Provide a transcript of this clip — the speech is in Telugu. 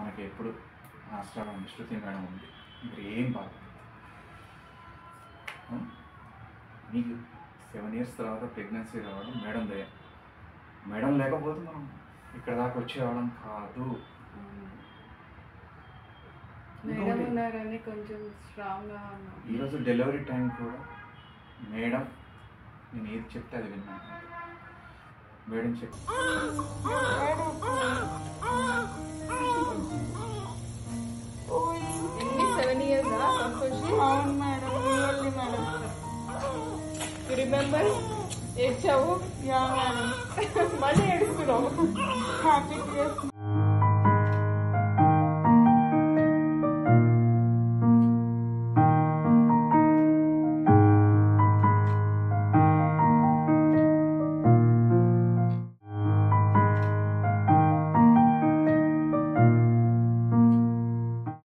మనకి ఎప్పుడు ఆస్ట్రాలో ఉంది శృతి మేడం ఉంది మీరు ఏం బాధ ఉం? మీకు సెవెన్ ఇయర్స్ తర్వాత ప్రెగ్నెన్సీ రావడం మేడం దయ మేడం లేకపోతే మనం ఇక్కడ దాకా వచ్చేవాళ్ళం కాదు మేడం ఇంకొకటి, ఉన్నారని కొంచెం స్ట్రాంగ్గా ఉన్నాం ఈరోజు డెలివరీ టైం కూడా మేడం నేను ఏది చెప్తే అది విన్నాను మేడం చెప్ ఎన్ని సెవెన్ ఇయర్స్ సంతోషి అవును madam really madam you remember ఏడ్చావు యా మేడం మళ్ళీ ఏడుస్తున్నావు హ్యాపీ డేస్ ఆ